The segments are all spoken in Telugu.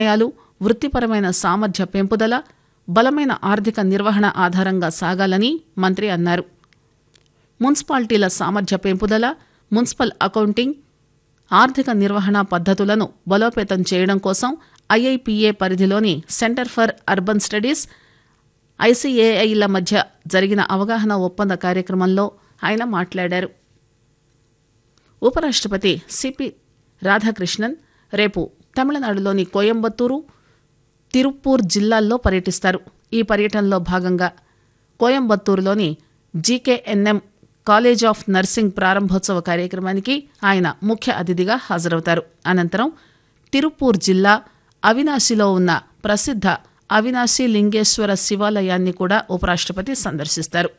నిర్ణయాలు వృత్తిపరమైన సామర్థ్య పెంపుదల బలమైన ఆర్థిక నిర్వహణ ఆధారంగా సాగాలని మంత్రి అన్నారు మున్సిపాలిటీల సామర్థ్య పెంపుదల మున్సిపల్ అకౌంటింగ్ ఆర్థిక నిర్వహణ పద్దతులను బలోపేతం చేయడం కోసం ఐఐపిఏ పరిధిలోని సెంటర్ ఫర్ అర్బన్ స్టడీస్ ఐసీఏఐల మధ్య జరిగిన అవగాహన ఒప్పంద కార్యక్రమంలో ఆయన మాట్లాడారు ఉపరాష్ట్రపతి సిపి రాధాకృష్ణన్ రేపు తమిళనాడులోని కోయంబత్తూరు తిరుప్పూర్ జిల్లాల్లో పర్యటిస్తారు ఈ పర్యటనలో భాగంగా కోయంబత్తూరులోని జీకేఎన్ఎం కాలేజ్ ఆఫ్ నర్సింగ్ ప్రారంభోత్సవ కార్యక్రమానికి ఆయన ముఖ్య అతిథిగా హాజరవుతారు అనంతరం తిరుప్పూర్ జిల్లా అవినాశిలో ఉన్న ప్రసిద్ధ అవినాశి లింగేశ్వర శివాలయాన్ని కూడా ఉపరాష్ట్రపతి సందర్శిస్తారు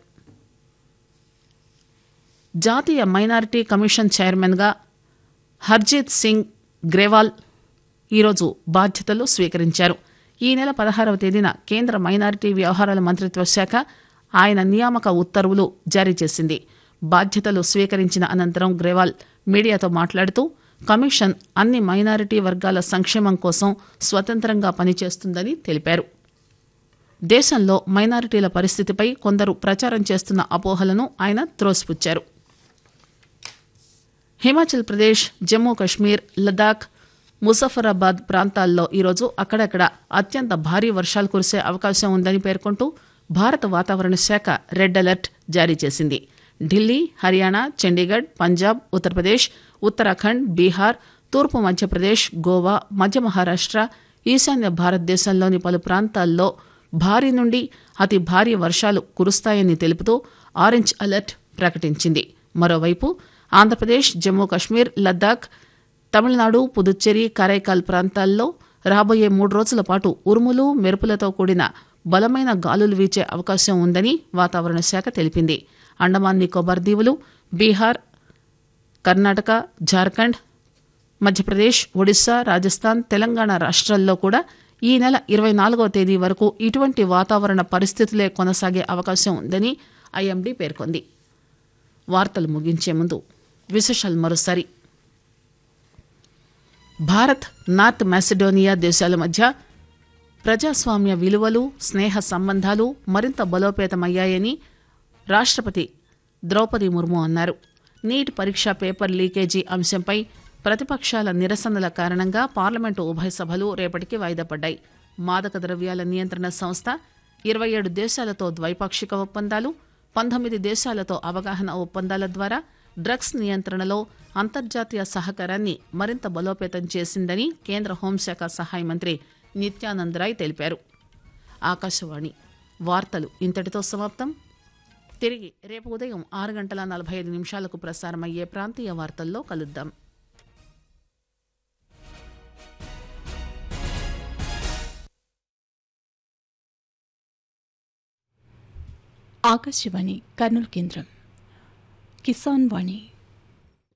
జాతీయ మైనారిటీ కమిషన్ చైర్మన్గా హర్జీత్ సింగ్ గ్రేవాల్ ఈరోజు బాధ్యతలు స్వీకరించారు ఈ నెల పదహారవ తేదీన కేంద్ర మైనారిటీ వ్యవహారాల మంత్రిత్వ శాఖ ఆయన నియామక ఉత్తర్వులు జారీ చేసింది బాధ్యతలు స్వీకరించిన అనంతరం గ్రేవాల్ మీడియాతో మాట్లాడుతూ కమిషన్ అన్ని మైనారిటీ వర్గాల సంక్షేమం కోసం స్వతంత్రంగా పనిచేస్తుందని తెలిపారు దేశంలో మైనారిటీల పరిస్థితిపై కొందరు ప్రచారం చేస్తున్న అపోహలను ఆయన త్రోసిపుచ్చారు హిమాచల్ ప్రదేశ్ జమ్మూ కశ్మీర్ లదాఖ్ ముజఫరాబాద్ ప్రాంతాల్లో ఈరోజు అక్కడక్కడ అత్యంత భారీ వర్షాలు కురిసే అవకాశం ఉందని పేర్కొంటూ భారత వాతావరణ శాఖ రెడ్ అలర్ట్ జారీ చేసింది ఢిల్లీ హర్యానా చండీగఢ్ పంజాబ్ ఉత్తరప్రదేశ్ ఉత్తరాఖండ్ బీహార్ తూర్పు మధ్యప్రదేశ్ గోవా మధ్య మహారాష్ట్ర ఈశాన్య భారతదేశంలోని పలు ప్రాంతాల్లో భారీ నుండి అతి భారీ వర్షాలు కురుస్తాయని తెలుపుతూ ఆరెంజ్ అలర్ట్ ప్రకటించింది మరోవైపు ఆంధ్రప్రదేశ్ జమ్మూ కశ్మీర్ లద్దాఖ్ తమిళనాడు పుదుచ్చేరి కరైకాల్ ప్రాంతాల్లో రాబోయే మూడు రోజుల పాటు ఉరుములు మెరుపులతో కూడిన బలమైన గాలులు వీచే అవకాశం ఉందని వాతావరణ శాఖ తెలిపింది అండమాన్ నికోబార్ దీవులు బీహార్ కర్ణాటక జార్ఖండ్ మధ్యప్రదేశ్ ఒడిశా రాజస్థాన్ తెలంగాణ రాష్ట్రాల్లో కూడా ఈ నెల ఇరవై నాలుగవ తేదీ వరకు ఇటువంటి వాతావరణ పరిస్థితులే కొనసాగే అవకాశం ఉందని ఐఎండీ పేర్కొంది వార్తలు ముగించే ముందు విశేషాలు మరోసారి భారత్ నార్త్ మాసిడోనియా దేశాల మధ్య ప్రజాస్వామ్య విలువలు స్నేహ సంబంధాలు మరింత బలోపేతమయ్యాయని రాష్ట్రపతి ద్రౌపది ముర్ము అన్నారు నీట్ పరీక్ష పేపర్ లీకేజీ అంశంపై ప్రతిపక్షాల నిరసనల కారణంగా పార్లమెంటు ఉభయ సభలు రేపటికి వాయిదా పడ్డాయి మాదక ద్రవ్యాల నియంత్రణ సంస్థ ఇరవై ఏడు దేశాలతో ద్వైపాక్షిక ఒప్పందాలు పంతొమ్మిది దేశాలతో అవగాహన ఒప్పందాల ద్వారా డ్రగ్స్ నియంత్రణలో అంతర్జాతీయ సహకారాన్ని మరింత బలోపేతం చేసిందని కేంద్ర హోంశాఖ సహాయ మంత్రి నిత్యానంద్ రాయ్ తెలిపారు ఆకాశవాణి వార్తలు ఇంతటితో సమాప్తం తిరిగి రేపు ఉదయం ఆరు గంటల నలభై ఐదు నిమిషాలకు ప్రసారమయ్యే ప్రాంతీయ వార్తల్లో కలుద్దాం ఆకాశవాణి కర్నూలు కేంద్రం కిసాన్ వాణి